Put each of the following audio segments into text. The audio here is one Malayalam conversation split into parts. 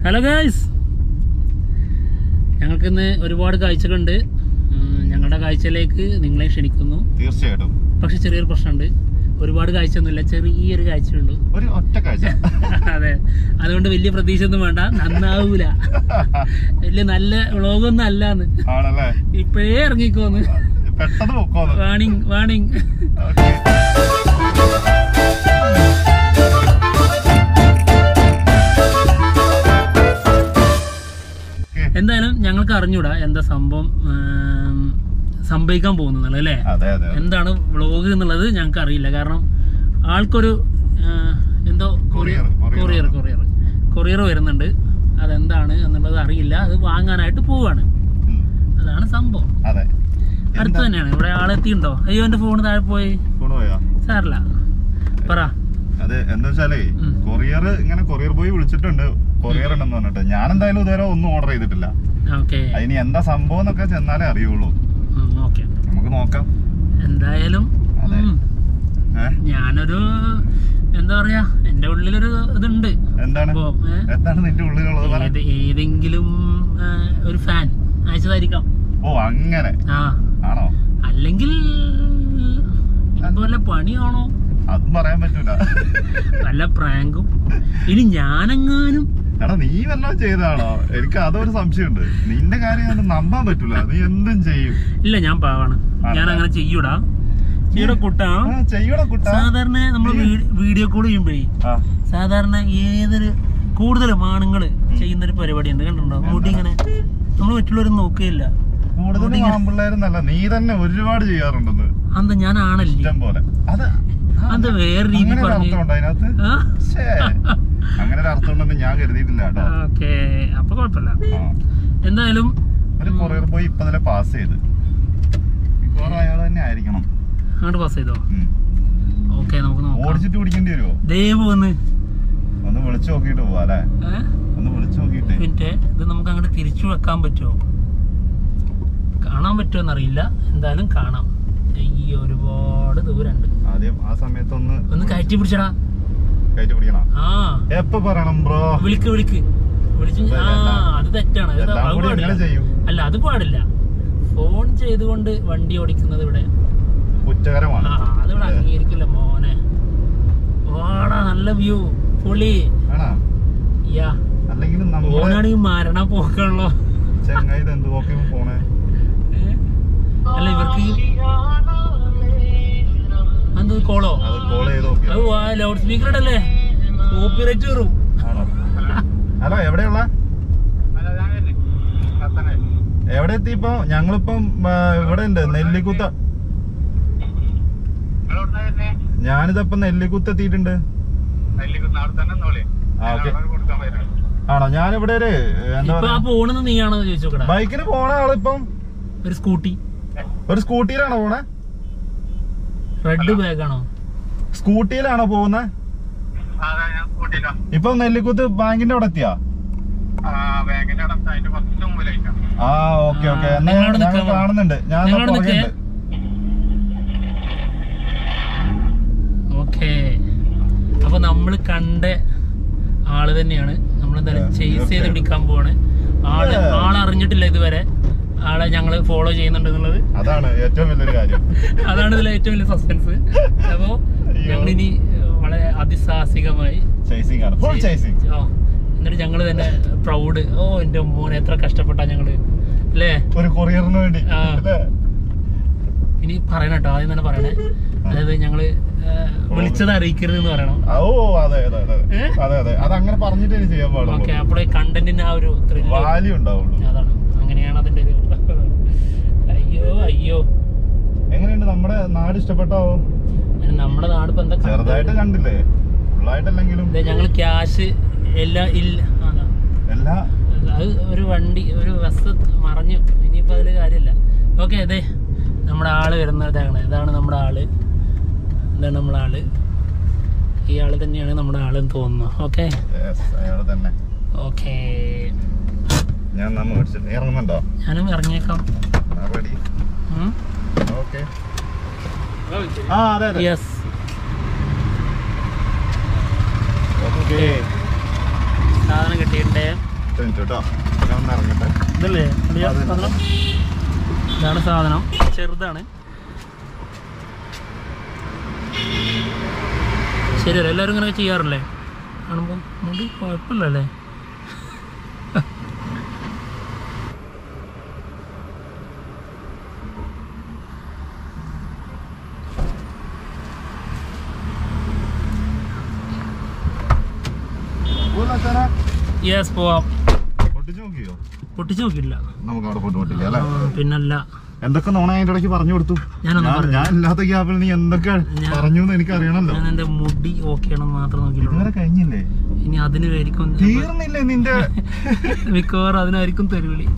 ഹലോ ഗായ്സ് ഞങ്ങൾക്കിന്ന് ഒരുപാട് കാഴ്ചകളുണ്ട് ഉം, ഞങ്ങളുടെ കാഴ്ചയിലേക്ക് നിങ്ങളെ ക്ഷണിക്കുന്നു തീർച്ചയായിട്ടും പക്ഷെ ചെറിയൊരു പ്രശ്നമുണ്ട് ഒരുപാട് കാഴ്ചയൊന്നുമില്ല ചെറിയൊരു കാഴ്ചയുള്ളൂ ഒരു ഒറ്റ കാഴ്ച അതെ അതുകൊണ്ട് വലിയ പ്രതീക്ഷ ഒന്നും വേണ്ട നന്നാവൂല വലിയ നല്ല വ്ളോഗൊന്നും അല്ലാന്ന് ആണല്ലേ ഇപ്പോഴേ ഇറങ്ങിക്കോന്ന് പെട്ടെന്ന് പൊക്കോന്ന് വാണിങ് വാണിങ് ഓക്കേ. ഓക്കേ. എന്തായാലും ഞങ്ങൾക്ക് അറിഞ്ഞൂടാ എന്താ സംഭവം ഉം, സംഭവിക്കാൻ പോകുന്നത് അല്ലേ അതെ അതെ എന്താണ് വ്ളോഗ് എന്നുള്ളത് ഞങ്ങൾക്ക് അറിയില്ല കാരണം ആൾക്കൊരു ആ, എന്തോ Courier, courier courier courier courier വരുന്നുണ്ട് അതെന്താണ് എന്നുള്ളത് അറിയില്ല അത് വാങ്ങാനായിട്ട് പോവാണ് ഉം. അതാണ് സംഭവം അതെ അടുത്ത് തന്നെയാണ് ഇവിടെ ആളെത്തിയുണ്ടോ അയ്യോ എന്റെ ഫോൺ താഴെ പോയി കൊണ്ടുപോയോ സാറില്ല പറ അത് എന്താ വെച്ചാലേ ഉം. കൊറിയർ ഇങ്ങനെ കൊറിയർ ബോയ് വിളിച്ചിട്ടുണ്ട് കൊറിയർ ഉണ്ടെന്ന് പറഞ്ഞിട്ട് ഞാൻ എന്തായാലും ഇതുവരെ ഒന്നും ഓർഡർ ചെയ്തിട്ടില്ല ഓക്കെ അതിന് എന്താ സംഭവം എന്നൊക്കെ ചെന്നാലേ അറിയുള്ളൂ ഓക്കെ നമുക്ക് നോക്കാം എന്തായാലും അതെ. ഉം, ഏഹ് ഞാനൊരു എന്താ പറയാ എന്റെ ഉള്ളിലൊരു ഇതുണ്ട് എന്താണ് അപ്പോ ഏ, എന്താണ് നിന്റെ ഉള്ളിലുള്ളത് പറ ഏത് ഏതെങ്കിലും ആ, ഒരു ഫാൻ അയച്ചതായിരിക്കാം ഓ അങ്ങനെ ആ ആണോ അല്ലെങ്കിൽ ഇപ്പൊ വല്ല പണിയാണോ അതും പറയാൻ പറ്റൂല വല്ല പ്രാങ്കും ഇനി ഞാനെങ്ങാനും എടാ നീ വല്ലതും ചെയ്താണോ എനിക്ക് അതൊരു സംശയമുണ്ട് നിന്റെ കാര്യം ഞാൻ നമ്പാൻ പറ്റൂല നീ എന്തും ചെയ്യും ഇല്ല ഞാൻ പാവാണ് ഞാൻ അങ്ങനെ ചെയ്യൂടാ ചെയ്യൂടെ കുട്ടാ ആ, ചെയ്യൂടാ കുട്ട സാധാരണ നമ്മൾ വീഡിയോ കോൾ ചെയ്യുമ്പോഴേ ആ സാധാരണ ഏതൊരു കൂടുതലും ആണുങ്ങള് ചെയ്യുന്നൊരു പരിപാടിയുണ്ട് കണ്ടിട്ടുണ്ടോ മുടി ഇങ്ങനെ നമ്മൾ മറ്റുള്ളവരും നോക്കുകയില്ല കൂടുതലും ആമ്പിള്ളേരെന്നല്ല നീ തന്നെ ഒരുപാട് ചെയ്യാറുണ്ടെന്ന് അന്ത ഞാൻ ആണല്ലേ ഇഷ്ടം പോലെ അത് ആ, അത് വേറെ രീതി അങ്ങനെ ഒരു പറഞ്ഞു അർത്ഥമുണ്ടോ അതിനകത്ത് ആ ശ്ശേ. അങ്ങനെ ഒരു അർത്ഥം ഉണ്ടെന്ന് ഞാൻ കരുതിയിട്ടില്ല കേട്ടോ ഓക്കെ അപ്പൊ കുഴപ്പമില്ല ആ. എന്തായാലും ഒരു കൊറിയർ പോയി ഇപ്പൊ തന്നെ പാസ് ചെയ്ത് മിക്കവാറും അയാൾ തന്നെ ആയിരിക്കണം അങ്ങോട്ട് പാസ് ചെയ്തോ ഉം. ഓക്കെ നമുക്ക് നോക്കാം ഓടിച്ചിട്ട് പിടിക്കേണ്ടി വരുമോ ദയവ് വന്ന് ഒന്ന് വിളിച്ചു നോക്കിയിട്ട് പോവാ അല്ലേ ഏ? ഒന്ന് വിളിച്ചു നോക്കിയിട്ട് മിനിറ്റ് ഇത് നമുക്ക് അങ്ങോട്ട് തിരിച്ചു വെക്കാൻ പറ്റുമോ കാണാൻ പറ്റുമോ എന്നറിയില്ല എന്തായാലും കാണാം ഈ ഒരുപാട് ദൂരമുണ്ട് ആദ്യം ആ സമയത്ത് ഒന്ന് ഒന്ന് കയറ്റി പിടിച്ചടാ കയറ്റി പിടിക്കണം ആ എപ്പോ പറയണം ബ്രോ വിളിക്ക് വിളിക്ക് വിളിച്ചു ഇപ്പൊ ആ എല്ലാം- അത് തെറ്റാണ് അത് എല്ലാം അത് കൂടി പാടില്ല ഇങ്ങനെ ചെയ്യും അല്ല അത് പാടില്ല ഫോൺ ചെയ്തുകൊണ്ട് വണ്ടി ഓടിക്കുന്നത് ഇവിടെ കുറ്റകരമാണ് ആ അതിവിടെ അംഗീകരിക്കില്ല മോനെ വാടാ നല്ല വ്യൂ പൊളി ആണോ യാ അല്ലെങ്കിൽ നമ്മളെ ഓനാണെങ്കിൽ മരണ പോക്കുള്ളോ ചെങ്ങായി ഇത് എന്ത് നോക്കി പോണേ അല്ല ഇവർക്ക് ഈ- എന്ത് കോളോ അത് കോൾ ചെയ്ത് നോക്കി അത് ലൗഡ് സ്പീക്കർ ഇടല്ലേ കോപ്പിറൈറ്റ് കയറും ആണോ ഹലോ എവിടെയുള്ള എവിടെ എത്തി ഇപ്പൊ ഞങ്ങളിപ്പം ആ, ഇവിടെ ഉണ്ട് നെല്ലിക്കുത്ത ഞാനിതപ്പൊ നെല്ലിക്കുത്ത് എത്തിയിട്ടുണ്ട് ആ ഓക്കെ ആണോ ഞാനിവിടെ ഒരു എന്താ ഇപ്പൊ ആ പറയാ പോണെന്ന് നീയാണോ ചോദിച്ചോക്കടാ ബൈക്കിന് പോണ ആളിപ്പം ഒരു സ്കൂട്ടി ഒരു സ്കൂട്ടിയിലാണോ പോണേ റെഡ് ബാഗാണോ സ്കൂട്ടിയിലാണോ പോകുന്നത് ഇപ്പൊ നെല്ലിക്കുത്ത് ബാങ്കിന്റെ അവിടെ എത്തിയാ ആ ഓക്കെ ഓക്കെ ആ, എന്നാ നിങ്ങളവിടെ ഞാൻ നിൽക്കാമോ? കാണുന്നുണ്ട് ഞാൻ ദാ നിങ്ങളവിടെ പുറകെ നിൽക്കേ? ഉണ്ട്. ഓക്കെ അപ്പൊ നമ്മൾ കണ്ട ആള് തന്നെയാണ് നമ്മളെന്തായാലും Yeah, ചേസ് ചെയ്ത് തീർച്ചയായും. പിടിക്കാൻ പോവാണ് ആള് Yeah. ആളറിഞ്ഞിട്ടില്ല ഇതുവരെ ആളെ ഞങ്ങള് ഫോളോ ചെയ്യുന്നുണ്ട് എന്നുള്ളത് അതാണ് ഏറ്റവും വലിയൊരു കാര്യം അതാണ് ഇതിലെ ഏറ്റവും വലിയ സസ്പെൻസ് അപ്പോ അയ്യോ. ഞങ്ങളിനി വളരെ അതിസാഹസികമായി ചേസിങ് ആണ് ഫുൾ ചേസിങ് ആ, എന്നിട്ട് ഞങ്ങള് തന്നെ പ്രൗഡ് ഓ എന്റെ മോനെ എത്ര കഷ്ടപ്പെട്ടാ ഞങ്ങള് അല്ലേ ഒരു കൊറിയറിന് വേണ്ടി ആ. അല്ലേ ഇനി പറയണം കേട്ടോ ആദ്യം തന്നെ പറയണേ അതായത് ഞങ്ങള് ആ, വിളിച്ചത് അറിയിക്കരുത് എന്ന് പറയണം ആ, ഓ അതെ അതെ അതെ ഏ? അതെ അതെ അത് അങ്ങനെ പറഞ്ഞിട്ട് ഇനി ചെയ്യാൻ ഓക്കെ പാടുള്ളൂ അപ്പോഴേ കണ്ടന്റിന് ആ ഒരു ത്രില്ല് വാല്യൂ ഉണ്ടാവുള്ളൂ അതാണ് അങ്ങനെയാണ് അതിന്റെ ഒരു അയ്യോ അയ്യോ എങ്ങനെയുണ്ട് നമ്മുടെ നാട് ഇഷ്ടപ്പെട്ടോ അതിന് നമ്മുടെ നാട് ഇപ്പൊ എന്താ കണ്ടത്? ചെറുതായിട്ട് കണ്ടില്ലേ ഫുള്ളായിട്ടല്ലെങ്കിലും ദേ ഞങ്ങള് ക്യാഷ് എല്ലാം ഇല്ല അതാ എല്ലാ അത് ഒരു വണ്ടി ഒരു ബസ് മറഞ്ഞു ഇനിയിപ്പോൾ അതിൽ കാര്യമില്ല ഓക്കെ അതെ നമ്മുടെ ആള് വരുന്നതാണ് ഇതാണ് നമ്മുടെ ആള് ഇതാണ് നമ്മുടെ ആള് ഈ ആള് തന്നെയാണ് നമ്മുടെ ആളെന്ന് തോന്നുന്നു ഓക്കെ yes, അയാള് തന്നെ ഓക്കെ ഞാൻ നമ്മ മേടിച്ചിട്ട് ഇറങ്ങുന്നുണ്ടോ ഞാനും ഇറങ്ങിയേക്കാം റെഡി ഓക്കെ ആ അതെ അതെ യെസ് ഓക്കെ സാധനം കിട്ടിയിട്ടുണ്ട് ഒറ്റ മിനിറ്റ് കേട്ടോ ഞാൻ ഒന്ന് ഇറങ്ങട്ടെ ഇതല്ലേ അളിയാ അതെ. സാധനം ഇതാണ് സാധനം ചെറുതാണ് ശരിയല്ലേ എല്ലാവരും ഇങ്ങനെ ചെയ്യാറില്ലേ കാണുമ്പോൾ മുടി കുഴപ്പമില്ലല്ലേ യെസ് പോവാം പൊട്ടിച്ച് നോക്കിയോ പൊട്ടിച്ച് നോക്കിയില്ല നമുക്ക് അവിടെ പോയിട്ട് പൊട്ടില്ല അല്ലേ ആ, പിന്നല്ല എന്തൊക്കെ നോണ അതിന്റെ ഇടയ്ക്ക് പറഞ്ഞു കൊടുത്തു ഞാനൊന്നും ഞാൻ- പറഞ്ഞില്ല. ഞാൻ ഇല്ലാത്ത ഗ്യാപ്പിൽ നീ എന്തൊക്കെ ഞാൻ- പറഞ്ഞു എന്ന് എനിക്ക് അറിയണല്ലോ ഞാൻ എൻ്റെ മുടി ഓക്കെ ആണെന്ന് മാത്രം നോക്കിയിട്ടുള്ളൂ ഇതുവരെ കഴിഞ്ഞില്ലേ ഇനി അതിന് ആയിരിക്കും തീർന്നില്ലേ നിന്റെ മിക്കവാറും അതിനായിരിക്കും തെരുവിളി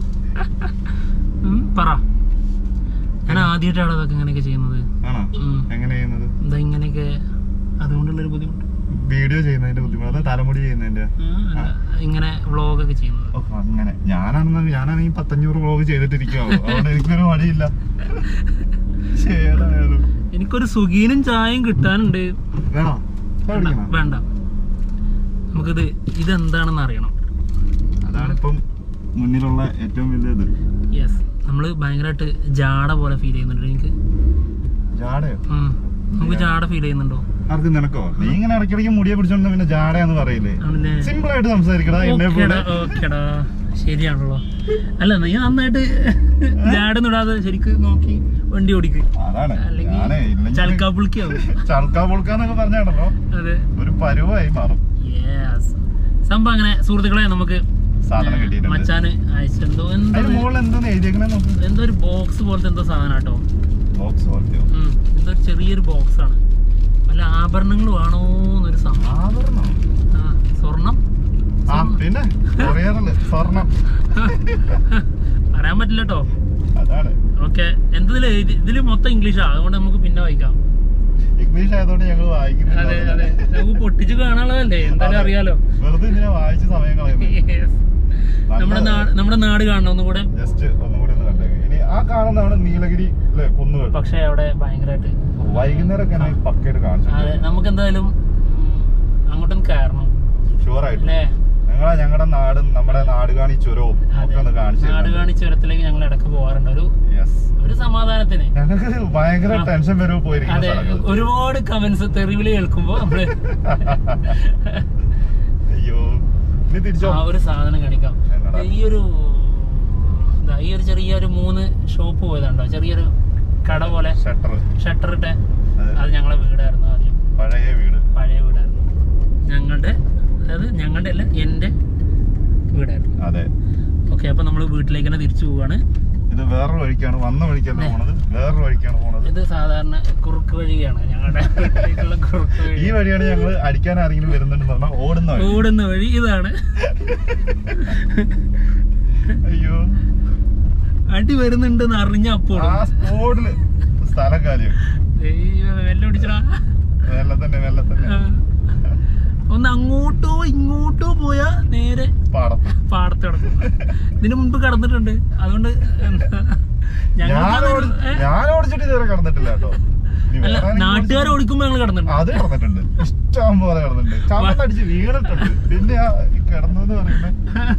ഉം, പറ ഞാൻ ആദ്യമായിട്ടാണ് അതൊക്കെ ഇങ്ങനെയൊക്കെ ചെയ്യുന്നത് ആണോ ഉം. എങ്ങനെ ചെയ്യുന്നത് എന്താ ഇങ്ങനെയൊക്കെ അതുകൊണ്ടുള്ളൊരു ബുദ്ധിമുട്ട് വീഡിയോ ചെയ്യുന്നതിന്റെ ബുദ്ധിമുട്ട് അതോ തലമുടി ചെയ്യുന്നതിന്റെ ഉം, അല്ല, ഇങ്ങനെ വ്ളോഗൊക്കെ ചെയ്യുന്നത് ഓ, അങ്ങനെ ഞാനാണെന്ന് ഞാനാണെങ്കിൽ പത്തഞ്ഞൂറ് വ്ളോഗ് ചെയ്തിട്ടിരിക്കാവോ അതുകൊണ്ട് എനിക്കൊരു മടിയില്ല ശരിയായാലും എനിക്കൊരു സുഖീനും ചായയും കിട്ടാനുണ്ട് വേണോ വേണ്ട, മേടിക്കണോ? വേണ്ട നമുക്കിത് ഇതെന്താണെന്ന് അറിയണം അതാണിപ്പം മുന്നിലുള്ള ഏറ്റവും വലിയത് യെസ് നമ്മൾ ഭയങ്കരമായിട്ട് ജാട പോലെ ഫീൽ ചെയ്യുന്നുണ്ട് എനിക്ക് ജാടയോ ഉം. നമുക്ക് ജാട ഫീൽ ചെയ്യുന്നുണ്ടോ ആർക്ക് നിനക്കോ നീ ഇങ്ങനെ ഇടയ്ക്കിടയ്ക്ക് മുടിയെ പിടിച്ചോണ്ട് പിന്നെ ജാടയാന്ന് പറയില്ലേ ആണല്ലേ സിമ്പിൾ ആയിട്ട് സംസാരിക്കടാ എന്നെ പോലെ ഓക്കേടാ ഓക്കേടാ ശരിയാണല്ലോ അല്ല നീ നന്നായിട്ട് ജാടൊന്നിടാതെ ശരിക്ക് നോക്കി വണ്ടി ഓടിക്ക് അതാണ് അല്ലെങ്കിൽ ഞാനേ ഇല്ലെങ്കിൽ ചൽക്കാ പുളിക്കാവും ചൾക്കാ പൊൾക്കാന്നൊക്കെ പറഞ്ഞാണല്ലോ അതെ ഒരു പരുവായി മാറും യെസ് സംഭവം അങ്ങനെ സുഹൃത്തുക്കളെ നമുക്ക് സാധനം കിട്ടിയിട്ടുണ്ട് മച്ചാന് അയച്ചെന്തോ എന്തോ അതിന് മുകളിൽ എന്തോന്ന് എഴുതിയേക്കണേ നോക്ക് എന്തോ ഒരു ബോക്സ് പോലത്തെ എന്തോ സാധനം കേട്ടോ ബോക്സ് പോലത്തെയോ ഉം. എന്തോ ഒരു ചെറിയൊരു ബോക്സ് ആണ് വല്ല ആഭരണങ്ങളും ആണോ എന്നൊരു സംഭവം ആഭരണോ ആ സ്വർണം ആ പിന്നെ കൊറിയറില് സ്വർണം പറയാൻ പറ്റില്ല കേട്ടോ അതാണ് ഓക്കെ എന്തില് ഇതില് മൊത്തം ഇംഗ്ലീഷാ അതുകൊണ്ട് നമുക്ക് പിന്നെ വായിക്കാം ഇംഗ്ലീഷ് ആയതുകൊണ്ട് ഞങ്ങൾ അതെ വായിക്കുന്നില്ല അതെ നമുക്ക് പൊട്ടിച്ച് കാണാനുള്ളതല്ലേ എന്തായാലും അറിയാലോ വെറുതെ ഇതിനെ വായിച്ച് സമയം കളയുന്നത് Yes. നമ്മുടെ നാട് നമ്മുടെ നാട് കാണണം ഒന്നും കൂടെ ജസ്റ്റ് ഒന്നുകൂടി ഒന്ന് കണ്ടേ ഇനി ആ കാണുന്നതാണ് നീലഗിരി അല്ലെ കുന്നുകൾ പക്ഷെ അവിടെ ഭയങ്കരമായിട്ട് വൈകുന്നേരം ഒക്കെ പക്കയായിട്ട് കാണിച്ചു അതെ നമുക്ക് എന്തായാലും ഉം, അങ്ങോട്ടൊന്ന് കയറണം ഷുവർ ആയിട്ട് അല്ലേ ഞങ്ങളെ ഞങ്ങളുടെ നാടും നമ്മുടെ നാട് കാണി ചുരവും ഒക്കെ ഒന്ന് കാണിച്ചു നാട് കാണി ചുരത്തിലേക്ക് ഞങ്ങൾ ഇടക്ക് പോകാറുണ്ട് ഒരു യെസ് ഒരു സമാധാനത്തിന് ഞങ്ങൾക്ക് ഭയങ്കര ടെൻഷൻ വരുമോ പോയിരിക്കുന്ന അതെ സ്ഥലങ്ങൾ ഒരുപാട് കമന്റ്സ് തെറിവിളി കേൾക്കുമ്പോ നമ്മള് അയ്യോ ഇനി തിരിച്ചോ ആ ഒരു സാധനം കാണിക്കാം എന്നടാ? ഈ ഒരു ദാ ഈ ഒരു ചെറിയൊരു മൂന്ന് ഷോപ്പ് പോയതുണ്ടോ ചെറിയൊരു കട പോലെ ഷട്ടർ ഷട്ടർ ഇട്ടെ അതെ. അത് ഞങ്ങളെ വീടായിരുന്നു ആദ്യം പഴയ വീട് പഴയ വീടായിരുന്നു ഞങ്ങളുടെ അതായത് ഞങ്ങളുടെ അല്ല എൻ്റെ വീടായിരുന്നു അതെ ഓക്കെ അപ്പൊ നമ്മൾ വീട്ടിലേക്ക് തന്നെ തിരിച്ചു പോവാണ് ഇത് വേറൊരു വഴിക്കാണ് വന്ന വഴിക്കല്ല 네. പോണത് വേറൊരു വഴിക്കാണ് പോണത് ഇത് സാധാരണ കുറുക്ക് വഴിയാണ് ഞങ്ങളുടെ വീട്ടിലേക്കുള്ള കുറുക്ക് ഈ വഴി വഴിയാണ് ഞങ്ങൾ അടിക്കാൻ ആരെങ്കിലും വരുന്നുണ്ടെന്ന് പറഞ്ഞാൽ ഓടുന്ന വഴി ഓടുന്ന വഴി ഇതാണ് അയ്യോ അടി വരുന്നുണ്ടെന്ന് അറിഞ്ഞ അപ്പോൾ ആ സ്പോട്ടില് സ്ഥലം കാര്യം വെല്ലൊടിച്ചടാ മെല്ലെ തന്നെ മെല്ലെ തന്നെ ഒന്ന് അങ്ങോട്ടോ ഇങ്ങോട്ടോ പോയാ നേരെ പാടത്ത് പാടത്ത് കിടക്കും ഇതിനു മുമ്പ് കടന്നിട്ടുണ്ട് അതുകൊണ്ട് എന്താ, ഞാൻ ഞങ്ങൾക്ക് ഓടി- ഏ? ഞാൻ ഓടിച്ചിട്ട് ഇതുവരെ കടന്നിട്ടില്ല കേട്ടോ നീ അല്ല വേറെ ആരെങ്കിലും നാട്ടുകാർ ഓടിക്കുമ്പോ ഞങ്ങൾ കടന്നിട്ടുണ്ട് അത് കടന്നിട്ടുണ്ട് ഇഷ്ടം പോലെ കടന്നിട്ടുണ്ട് ചമ്മട്ടടിച്ച് വീണിട്ടുണ്ട് പിന്നെ ആ ഈ കിടന്നെന്ന് പറയുന്നത്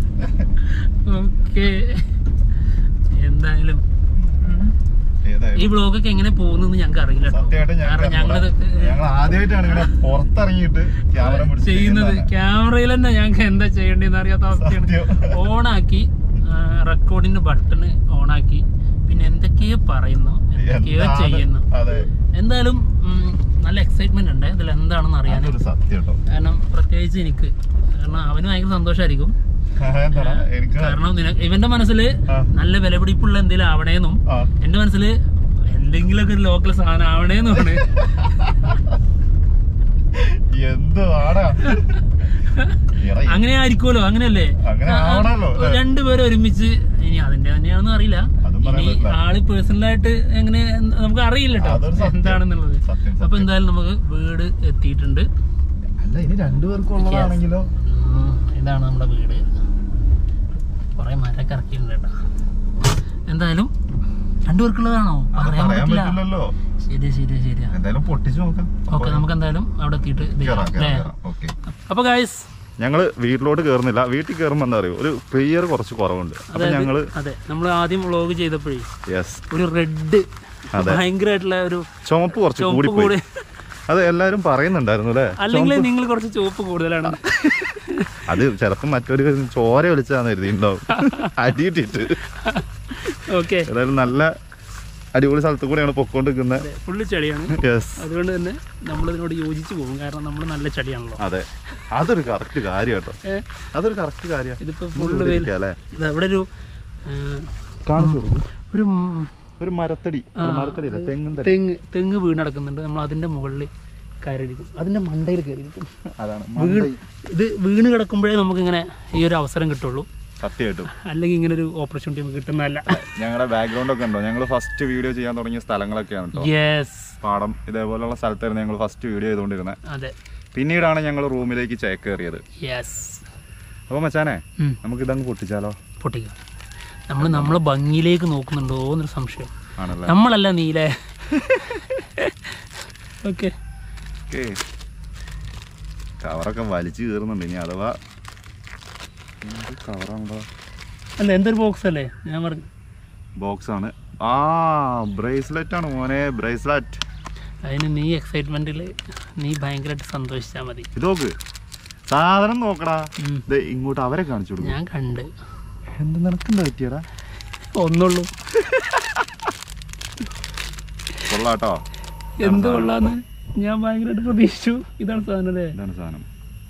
ഓക്കെ എന്തായാലും ഉം. ഈ ഏതായാലും വ്ളോഗൊക്കെ എങ്ങനെ പോകുന്നു ഞങ്ങൾക്ക് അറിയില്ല കേട്ടോ. സത്യമായിട്ട് കാരണം ഞങ്ങൾ ഞങ്ങളിത് ഞങ്ങൾ ആദ്യമായിട്ടാണ് ഇങ്ങനെ പുറത്തിറങ്ങിയിട്ട് ക്യാമറ പിടിച്ച് ചെയ്യുന്നത് ചെയ്യുന്നത്. ക്യാമറയിൽ തന്നെ ഞങ്ങൾക്ക് എന്താ ചെയ്യേണ്ടതെന്ന് അറിയാത്ത അവസ്ഥയാണ് സത്യം. ഓണാക്കി റെക്കോർഡിന്റെ ബട്ടൺ ഓണാക്കി പിന്നെ എന്തൊക്കെയോ പറയുന്നു എന്തൊക്കെയോ എന്താണ്? ചെയ്യുന്നു അതെ എന്തായാലും ഉം, നല്ല എക്സൈറ്റ്മെന്റ് ഉണ്ട് ഇതിൽ എന്താണെന്ന് അറിയാൻ അതൊരു സത്യം കേട്ടോ കാരണം പ്രത്യേകിച്ച് എനിക്ക് കാരണം അവന് ഭയങ്കര സന്തോഷമായിരിക്കും എന്താ എനിക്ക് കാരണം നിനക്ക് ഇവന്റെ മനസ്സിൽ ആ. നല്ല വിലപിടിപ്പുള്ള എന്തെങ്കിലും ആവണേന്നും ആ എന്റെ മനസ്സിൽ എന്തെങ്കിലുമൊക്കെ ഒരു ലോക്കൽ സാധനം ആവണേന്നുമാണ് എന്ത് വാടാ എടാ, അങ്ങനെ ആയിരിക്കുമല്ലോ അങ്ങനെയല്ലേ അങ്ങനെ ആ, ആ, ആവണല്ലോ, അല്ലേ? രണ്ടുപേരും ഒരുമിച്ച് ഇനി അതിന്റെ തന്നെയാണെന്ന് അറിയില്ല അതും പറയാൻ ഇനി പറ്റില്ല. ആള് പേഴ്സണലായിട്ട് എങ്ങനെ എന്ന് നമുക്ക് അറിയില്ല അതൊരു കേട്ടോ സത്യം. എന്താണെന്നുള്ളത് സത്യം, അപ്പൊ സത്യം. എന്തായാലും നമുക്ക് വീട് എത്തിയിട്ടുണ്ട് അല്ല ഇനി രണ്ടുപേർക്കും ഉള്ളതാണെങ്കിലോ ഉം, ഇതാണ് നമ്മുടെ വീട് കുറെ മരമൊക്കെ ഇറക്കിയിട്ടുണ്ട് കേട്ടോ എന്തായാലും രണ്ടുപേർക്കുള്ളതാണോ അത് പറയാൻ പറയാൻ പറ്റില്ല പറ്റില്ലല്ലോ ശരി ശരി ശരിയാ എന്തായാലും പൊട്ടിച്ചു നോക്കാം ഓക്കെ നമുക്ക് എന്തായാലും അവിടെ എത്തിയിട്ട് ഇത് കേറാം ചെയ്യാം, കേറാം അല്ലേ കേറാം ഓക്കെ അപ്പൊ ഗായ്സ് ഞങ്ങള് വീട്ടിലോട്ട് കയറുന്നില്ല വീട്ടിൽ കയറുമ്പോൾ എന്താ അറിയോ ഒരു ക്ലിയർ കുറച്ച് കുറവുണ്ട് അപ്പൊ അതായത് ഞങ്ങള് അതെ നമ്മൾ ആദ്യം വ്ളോഗ് ചെയ്തപ്പോഴേ യെസ് ഒരു റെഡ് അതെ. ഭയങ്കരമായിട്ടുള്ള ഒരു ചുമപ്പ് കുറച്ച് ചുവപ്പ് കൂടി പോയി കൂടി അത് എല്ലാരും പറയുന്നുണ്ടായിരുന്നു അല്ലേ അല്ലെങ്കിൽ നിങ്ങൾ കുറച്ച് ചുവപ്പ് കൂടുതലാണ് അത് ചിലപ്പോൾ മറ്റൊരു ചോര വിളിച്ചാന്ന് കരുതിണ്ടാവും അടിയിട്ടിട്ട് ഓക്കെ ഏതായാലും നല്ല അടിപൊളി സ്ഥലത്ത് കൂടെയാണ് പൊക്കോണ്ടിരിക്കുന്നത് ഫുള്ള് ചെടിയാണ് യെസ് അതുകൊണ്ട് തന്നെ നമ്മൾ ഇതിനോട് യോജിച്ച് പോകും കാരണം നമ്മൾ നല്ല ചെടിയാണല്ലോ അതെ അതൊരു കറക്റ്റ് കാര്യം കേട്ടോ ഏ, അതൊരു കറക്റ്റ് കാര്യം ഇതിപ്പോ ഫുള്ള് വെയിൽ അല്ലേ ഇത് അവിടെ ഒരു ആ, കാണിച്ചു കൊടുക്കും ഒരു ഉം, ഒരു മരത്തടി ഒരു മരത്തടി അല്ല തെങ്ങും തടി തെങ്ങ് തെങ്ങ് വീണ് കിടക്കുന്നുണ്ട് നമ്മൾ അതിന്റെ മുകളിൽ കയറിയിരിക്കും അതിന്റെ മണ്ടയിൽ കയറിയിരിക്കും അതാണ് വീണ് ഇത് വീണ് കിടക്കുമ്പോഴേ നമുക്കിങ്ങനെ ഈ ഒരു അവസരം കിട്ടുള്ളൂ സത്യമായിട്ടും അല്ലെങ്കിൽ ഇങ്ങനെ ഒരു ഓപ്പർച്യൂണിറ്റി നമുക്ക് കിട്ടുന്നതല്ല ഞങ്ങളുടെ ബാക്ക്ഗ്രൗണ്ട് ഒക്കെ ഉണ്ടോ ഞങ്ങൾ ഫസ്റ്റ് വീഡിയോ ചെയ്യാൻ തുടങ്ങിയ സ്ഥലങ്ങളൊക്കെയാണ് കേട്ടോ യെസ് പാടം ഇതേപോലുള്ള സ്ഥലത്തായിരുന്നു ഞങ്ങൾ ഫസ്റ്റ് വീഡിയോ ചെയ്തുകൊണ്ടിരുന്നത് അതെ പിന്നീടാണ് ഞങ്ങൾ റൂമിലേക്ക് ചേക്കേറിയത് യെസ് അപ്പോൾ മച്ചാനെ നമുക്ക് ഇതങ്ങ് പൊട്ടിച്ചാലോ പൊട്ടിക്കുക നമ്മൾ നമ്മളെ ഭംഗിയിലേക്ക് നോക്കുന്നുണ്ടോ എന്നൊരു സംശയം ആണല്ലേ നമ്മളല്ല നീലേ ഓക്കെ ഓക്കേ കവറൊക്കെ വലിച്ചു കീറുന്നുണ്ട് ഇനി അഥവാ എന്ത് കവറാണല്ലോ അല്ല എന്തൊരു ബോക്സ് അല്ലേ ഞാൻ പറഞ്ഞു ബോക്സ് ആണ് ആ ബ്രേസ്ലെറ്റ് ആണ് മോനെ ബ്രേസ്ലെറ്റ് അതിന് നീ എക്സൈറ്റ്മെന്റിൽ നീ ഭയങ്കരമായിട്ട് സന്തോഷിച്ചാൽ മതി ഇത് നോക്ക് സാധനം നോക്കടാ ഉം. ദേ ഇങ്ങോട്ട് അവരെ കാണിച്ചു കൊടുക്കും ഞാൻ കണ്ട് എന്ത് നിനക്കെന്താ പറ്റിയടാ ഒന്നുള്ളൂ കൊള്ളാട്ടോ എന്ത് കൊള്ളാന്ന് ഞാൻ ഭയങ്കരമായിട്ട് പ്രതീക്ഷിച്ചു ഇതാണ് സാധനം അല്ലേ ഇതാണ് സാധനം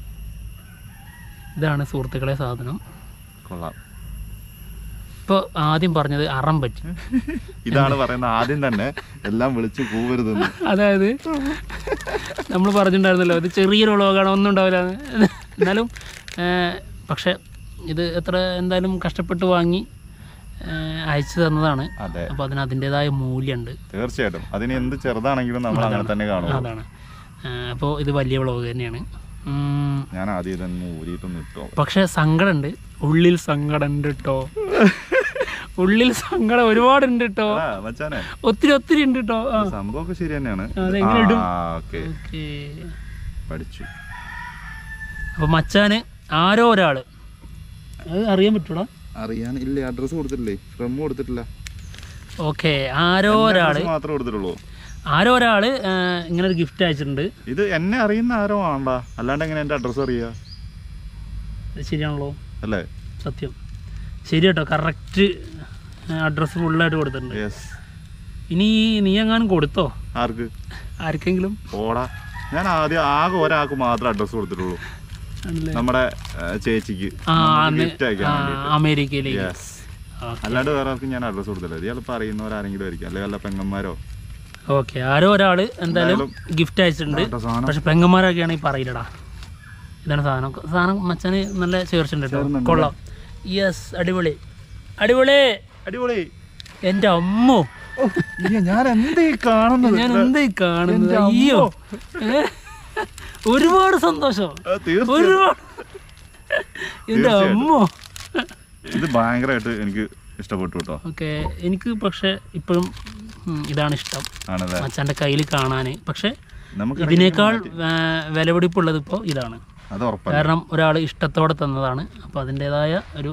ഇതാണ് സുഹൃത്തുക്കളെ സാധനം കൊള്ളാം ഇപ്പോൾ ആദ്യം പറഞ്ഞത് അറം പറ്റി ഇതാണ് പറയുന്നത് ആദ്യം തന്നെ എല്ലാം വിളിച്ച് കൂവരുതെന്ന് അതായത് നമ്മൾ പറഞ്ഞിട്ടുണ്ടായിരുന്നല്ലോ ഇത് ചെറിയൊരു വ്ളോഗാണ് ഒന്നും ഉണ്ടാവില്ല എന്ന്. എന്നാലും ആ, പക്ഷെ ഇത് എത്ര എന്തായാലും കഷ്ടപ്പെട്ട് വാങ്ങി ആ, അയച്ചു തന്നതാണ് അതെ അപ്പോൾ അതിന് അതിൻ്റെതായ മൂല്യമുണ്ട് തീർച്ചയായിട്ടും അതിന് എന്ത് ചെറുതാണെങ്കിലും നമ്മൾ അങ്ങനെ തന്നെ കാണും അതാണ് അപ്പോൾ ഇത് വലിയ വ്ളോഗ് തന്നെയാണ് ഉം, ഞാൻ ആദ്യം ഇതൊന്ന് ഊരിയിട്ടൊന്ന് ഇട്ടോ പക്ഷെ സങ്കടമുണ്ട് ഉള്ളിൽ സങ്കടമുണ്ട് കേട്ടോ ഉള്ളിൽ സങ്കടം ഒരുപാടുണ്ട് കേട്ടോ ആ, മച്ചാനെ ഒത്തിരി ഒത്തിരി ഉണ്ട് കേട്ടോ ആ സംഭവമൊക്കെ ശരി തന്നെയാണ് അതെങ്ങനെ ഇടും? ഓക്കെ ഓക്കേ പഠിച്ചു അപ്പോൾ മച്ചാന് ആരോ ഒരാള് അത് അറിയാൻ പറ്റൂടാ അറിയാൻ ഇല്ല അഡ്രസ് കൊടുത്തിട്ടില്ലേ ഫ്രം കൊടുത്തിട്ടില്ല ഓക്കെ ആരോ ഒരാള് Address മാത്രമേ കൊടുത്തിട്ടുള്ളൂ ആരോ ഒരാള് ആ, ഇങ്ങനെ ഒരു ഗിഫ്റ്റ് അയച്ചിട്ടുണ്ട് ഇത് എന്നെ അറിയുന്ന ആരോ ആണ്ടാ അല്ലാണ്ട് എങ്ങനെ എന്റെ അഡ്രസ് അറിയാ ഇത് ശരിയാണല്ലോ അല്ലേ സത്യം ശരി കേട്ടോ കറക്റ്റ് അഡ്രസ്സ് ഫുള്ളായിട്ട് കൊടുത്തിട്ടുണ്ട് യെസ് ഇനി നീ എങ്ങാനും കൊടുത്തോ ആർക്ക് ആർക്കെങ്കിലും ഓടാ ഞാൻ ആദ്യം ആകെ ഒരാൾക്ക് മാത്രമേ അഡ്രസ് കൊടുത്തിട്ടുള്ളൂ ആണല്ലേ നമ്മുടെ ആ, ചേച്ചിക്ക് ആ അന്ന് ഗിഫ്റ്റ് അയക്കാൻ ആ, വേണ്ടിയിട്ട് അമേരിക്കയിലേക്ക് യെസ് അല്ലാണ്ട് വേറെ ആർക്കും ഞാൻ അഡ്രസ് കൊടുത്തില്ല ഇത് ചിലപ്പോൾ അറിയുന്നവരാരെങ്കിലും ആയിരിക്കും അല്ലെങ്കിൽ വല്ല പെങ്ങന്മാരോ ഓക്കെ ആരോ ഒരാള് എന്തായാലും ഗിഫ്റ്റ് അയച്ചിട്ടുണ്ട് ഇതാ സാധനം പക്ഷെ പെങ്ങന്മാരൊക്കെയാണെങ്കിൽ പറയില്ലടാ ഇതാണ് സാധനം സാധനം മച്ചാന് നല്ല ചേർച്ചുണ്ട് കേട്ടോ ചേർന്നുണ്ട് കൊള്ളാം യെസ് അടിപൊളി അടിപൊളി അടിപൊളി എൻ്റെ അമ്മോ ഞാൻ എന്തേ കാണുന്നത് ഞാൻ എന്തായി കാണുന്നത് എൻ്റെ അയ്യോ ഏ? ഒരുപാട് സന്തോഷം ആ, തീർച്ചയായും ഒരുപാട് എൻ്റെ അമ്മോ ഇത് ഭയങ്കരമായിട്ട് എനിക്ക് ഇഷ്ടപ്പെട്ടു കേട്ടോ ഓക്കെ എനിക്ക് പക്ഷെ ഇപ്പോഴും ഉം, ഇതാണ് ഇഷ്ടം ആണല്ലേ മച്ചാൻ്റെ കയ്യിൽ കാണാൻ പക്ഷെ നമുക്ക് ഇതിനേക്കാൾ ആ, വിലപിടിപ്പുള്ളത് ഇപ്പോൾ ഇതാണ് അത് ഉറപ്പല്ല കാരണം ഒരാൾ ഇഷ്ടത്തോടെ തന്നതാണ് അപ്പോൾ അതിൻ്റെതായ ഒരു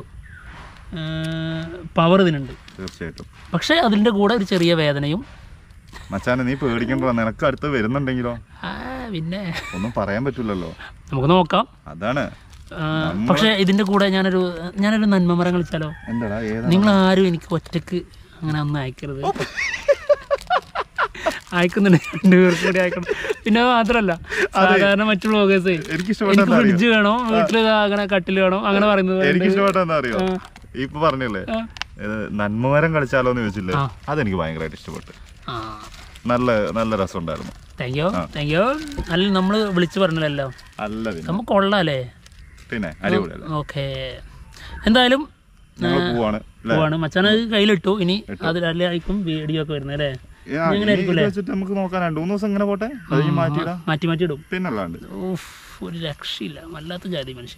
പവർ ഇതിനുണ്ട് തീർച്ചയായിട്ടും പക്ഷേ അതിൻ്റെ കൂടെ ഒരു ചെറിയ വേദനയും മച്ചാനെ നീ പേടിക്കണ്ടോ നിനക്ക് അടുത്ത് വരുന്നുണ്ടെങ്കിലോ ആ, പിന്നെ ഒന്നും പറയാൻ പറ്റില്ലല്ലോ നമുക്ക് നോക്കാം അതാണ് ആ, പക്ഷേ ഇതിൻ്റെ കൂടെ ഞാനൊരു ഞാനൊരു നന്മമരം കളിച്ചാലോ എന്താടാ ഏതാ നിങ്ങൾ ആരും എനിക്ക് ഒറ്റക്ക് അങ്ങനെ ഒന്നും അയക്കരുത് അയക്കുന്നുണ്ട് രണ്ടുപേർക്ക് കൂടി അയക്കണം പിന്നെ അത് മാത്രമല്ല സാധാരണ മറ്റു ബ്ലോഗേഴ്സേ എനിക്ക് ഇഷ്ടപ്പെട്ട എനിക്ക് എന്താ അറിയോ ഫ്രിഡ്ജ് വേണം വീട്ടിൽ അങ്ങനെ കട്ടിൽ വേണം അങ്ങനെ പറയുന്നത് എനിക്ക് ഇഷ്ടപ്പെട്ട എന്താ അറിയോ ആ. ഇപ്പൊ പറഞ്ഞില്ലേ ആ. ഇത് നന്മമരം കളിച്ചാലോ എന്ന് ചോദിച്ചില്ലേ ആ. അതെനിക്ക് ഭയങ്കരമായിട്ട് ഇഷ്ടപ്പെട്ടു ആ നല്ല നല്ല രസമുണ്ടായിരുന്നു താങ്ക് യു താങ്ക് യു അല്ല നമ്മൾ വിളിച്ചു പറഞ്ഞല്ലോ അല്ല പിന്നെ നമുക്ക് കൊള്ളാല്ലേ പിന്നെ അടിപൊളിയല്ലേ ഓക്കെ എന്തായാലും ഞങ്ങൾ പോവാണ് അല്ലേ പോവാണ് മച്ചാൻ അത് കയ്യിലിട്ടു ഇനി അതിലായിരിക്കും വീഡിയോ ഒക്കെ വരുന്നത് അല്ലേ ആ, ഇനി ഇത് വെച്ചിട്ട് നമുക്ക് നോക്കാൻ രണ്ടു മൂന്ന് ദിവസം ഇങ്ങനെ പോട്ടെ അത് കഴിഞ്ഞ് മാറ്റിയിടാം മാറ്റി മാറ്റി ഇടും പിന്നല്ലാണ്ട് ഊഫ് ഒരു രക്ഷയില്ല വല്ലാത്ത ജാതി മനുഷ്യൻ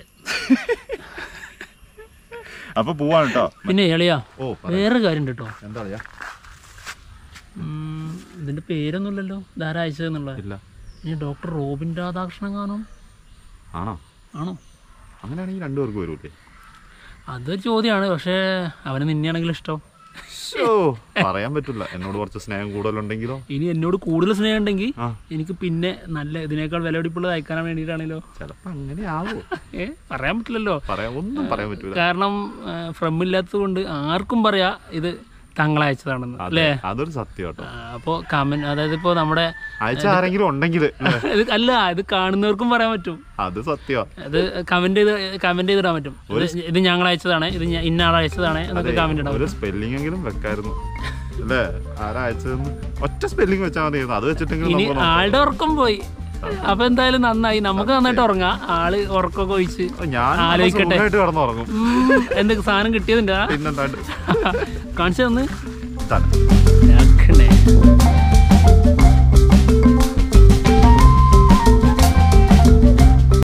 അപ്പൊ പോവാണ് കേട്ടോ പിന്നെ എളിയാ ഓ വേറെ കാര്യം ഉണ്ട് കേട്ടോ എന്താ പറയാ ഉം, ഇതിന്റെ പേരൊന്നുമില്ലല്ലോ ധാരാ അയച്ചതെന്നുള്ള ഇല്ല ഇനി ഡോക്ടർ റോബിൻ രാധാകൃഷ്ണൻ കാണും ആണോ ആണോ അങ്ങനെയാണെങ്കിൽ രണ്ടുപേർക്ക് വരൂലേ അത് ചോദ്യമാണ് പക്ഷേ അവന് നിന്നെയാണെങ്കിൽ ഇഷ്ടം ശോ, പറയാൻ പറ്റില്ല എന്നോട് കുറച്ച് സ്നേഹം കൂടുതലുണ്ടെങ്കിലോ ഇനി എന്നോട് കൂടുതൽ സ്നേഹം ഉണ്ടെങ്കിൽ ആ എനിക്ക് പിന്നെ നല്ല ഇതിനേക്കാൾ വിലപിടിപ്പുള്ളത് അയക്കാൻ വേണ്ടിയിട്ടാണല്ലോ ചിലപ്പോ അങ്ങനെ ആവോ ഏ പറയാൻ പറ്റില്ലല്ലോ പറയാൻ ഒന്നും പറയാൻ പറ്റൂല കാരണം ഫ്രം ഇല്ലാത്തത് കൊണ്ട് ആർക്കും പറയാ ഇത് തങ്ങൾ അയച്ചതാണെന്ന് അതെ, അല്ലേ അതൊരു സത്യം കേട്ടോ അപ്പോൾ കമന്റ് അതായത് ഇപ്പോൾ നമ്മുടെ അയച്ച ആരെങ്കിലും ഉണ്ടെങ്കിൽ ഇത് അല്ല ഇത് കാണുന്നവർക്കും പറയാൻ പറ്റും അത് സത്യമാ അത് കമന്റ് ചെയ്ത് കമന്റ് ചെയ്തിടാൻ പറ്റും ഇത് ഇത് ഞങ്ങൾ അയച്ചതാണ് ഇത് ഞ- ഇന്ന ആൾ അയച്ചതാണ് എന്നൊക്കെ കമന്റ് ഇടാൻ ഒരു സ്പെല്ലിംഗ് എങ്കിലും വെക്കായിരുന്നു അല്ലേ ആരാ അയച്ചതെന്ന് ഒറ്റ സ്പെല്ലിംഗ് വെച്ചാൽ മതിയായിരുന്നു അത് വെച്ചിട്ടെങ്കിലും ഇനി നമ്മൾ ആളുടെ ഉറക്കം പോയി അപ്പൊ എന്തായാലും നന്നായി നമുക്ക് നന്നായിട്ട് ഉറങ്ങാം ആള് ഉറക്കമൊക്കെ ഒഴിച്ച് ഞാൻ നല്ല ആലോചിക്കട്ടെ. സുഖമായിട്ട് കിടന്നുറങ്ങും ഉം, എന്തൊക്കെ സാധനം കിട്ടിയതിന്റെ പിന്നെന്താണ്ട് കാണിച്ചു തന്ന് തന്നെ ഇതാക്കണേ.